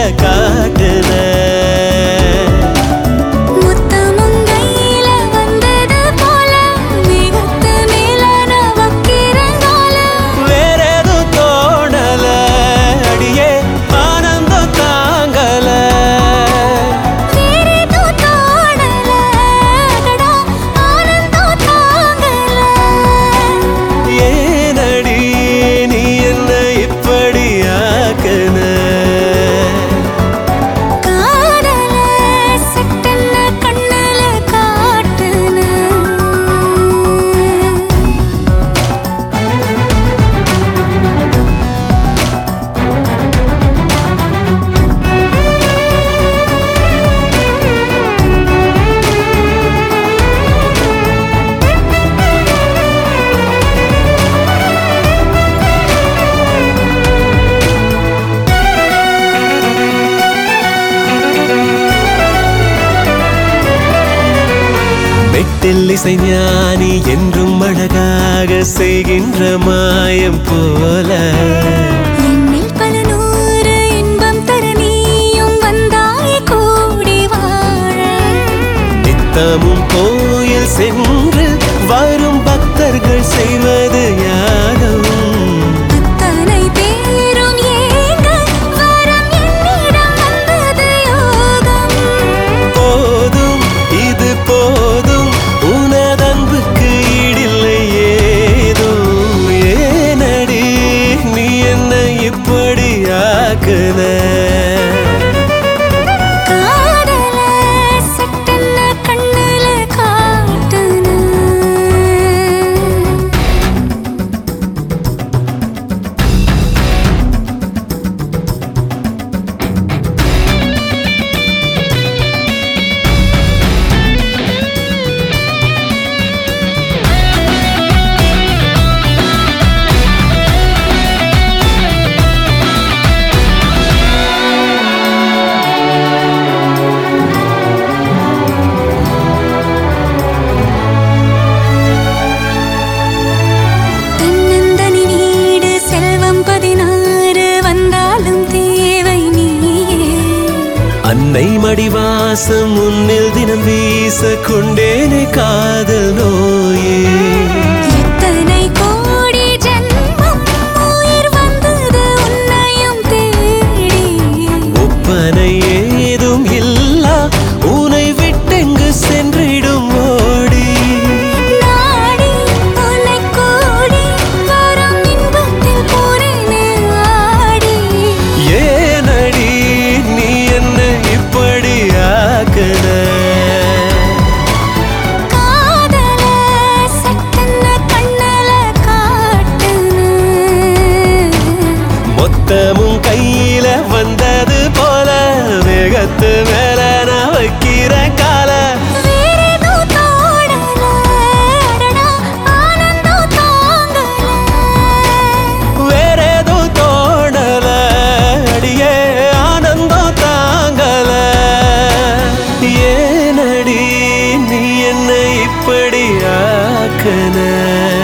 காட்டுன முத்தமும் கையில வந்தது போல மிகத்து மேல நான் வைக்கிறங்கால வேற எதுவும் தோணல அடியே ஆனந்தம் தாங்கல வேறேதோ தோணல அடடா ஆனந்தம் தாங்கல ஏனடி நீ என்ன இப்படி ஆக்குன காதல சட்டென்ன கண்ணுல காட்டுன மெட்டில் இசை ஞானி என்றும் அழகாக செய்கின்ற மாயம் போல என்னில் பல நூறு இன்பம் தர நீயும் வந்தாய் கூடி வாழ நித்தமும் கோயில் சென்று வரும் பக்தர்கள் செய்வது யாகம் அத்தனை பேரும் ஏங்க வரம் என்னிடம் வந்தது யோகம் போதும் இது போதும் உனதன்புக்கு ஈடில்லை ஏதும் ஏனடி நீ என்ன இப்படி ஆக்குன காதல சட்டென்ன கண்ணுல காட்டுன தன்னந்தனி வீடு செல்வம் பதினாறு வந்தாலும் தேவை நீயே அன்னை மடிவாசம் முன்னில் தினம் வீச கொண்டேனே காதல் நோயே எத்தனை கோடி ஜென்மம் உயிர் வந்தது உன்னையும் தேடி ஒப்பனை ஏதும் இல்லா உனை விட்டெங்கு சென்றிடும் ஓடி நாடி உன்னை கூடி வரும் இன்பத்தில் போறேனே ஆடி ஏனடி நீ என்ன இப்படி ஆக்குன காதல சட்டென்ன கண்ணல காட்டுன மொத்தமும் கையில வந்தது போல வேகத்து மேல நான் வைக்கிற கால வேறேதோ தோணல அடடா ஆனந்தம் தாங்கல வேற எதுவும் தோணல அடியே ஆனந்தம் தாங்கல ஏனடி நீ என்ன இப்படி ஆக்குன